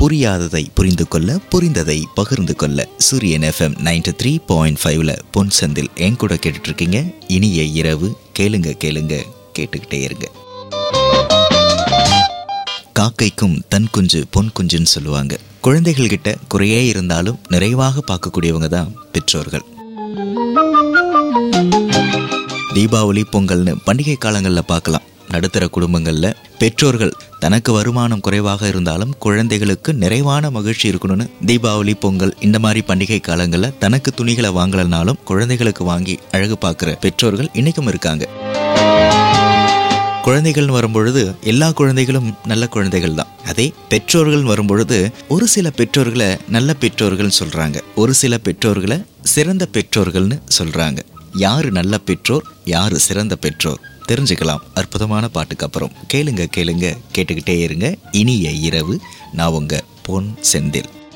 புரியாததை புரிந்து கொள்ள புரிந்ததை பகிர்ந்து கொள்ள சூரியன் எஃப்எம் நைன்டி த்ரீ பாயிண்ட் ஃபைவ்ல பொன் செந்தில் என் கூட கேட்டுட்டு இருக்கீங்க இனிய இரவு கேளுங்க கேளுங்க கேட்டுக்கிட்டே இருங்க காக்கைக்கும் தன் குஞ்சு பொன் குஞ்சுன்னு சொல்லுவாங்க குழந்தைகள் கிட்ட குறையே இருந்தாலும் நிறைவாக பார்க்கக்கூடியவங்க தான் பெற்றோர்கள் தீபாவளி பொங்கல்னு பண்டிகை காலங்களில் பார்க்கலாம் நடுத்தர குடும்பங்களில் பெற்றோர்கள் தனக்கு வருமானம் குறைவாக இருந்தாலும் குழந்தைகளுக்கு நிறைவான மகிழ்ச்சி இருக்கணும்னு தீபாவளி பொங்கல் இந்த மாதிரி பண்டிகை காலங்களில் தனக்கு துணிகளை வாங்கலனாலும் குழந்தைகளுக்கு வாங்கி அழகு பார்க்குற பெற்றோர்கள் இன்னைக்கும் இருக்காங்க குழந்தைகள் வரும்பொழுது எல்லா குழந்தைகளும் நல்ல குழந்தைகள் தான் அதே பெற்றோர்கள் வரும்பொழுது ஒரு சில பெற்றோர்களை நல்ல பெற்றோர்கள் சொல்றாங்க ஒரு சில பெற்றோர்களை சிறந்த பெற்றோர்கள்னு சொல்றாங்க யாரு நல்ல பெற்றோர் யாரு சிறந்த பெற்றோர் தெரிஞ்சுக்கலாம் அற்புதமான பாட்டுக்கு அப்புறம் கேளுங்க கேளுங்க கேட்டுக்கிட்டே இருங்க இனிய இரவு நான் உங்க பொன் செந்தில்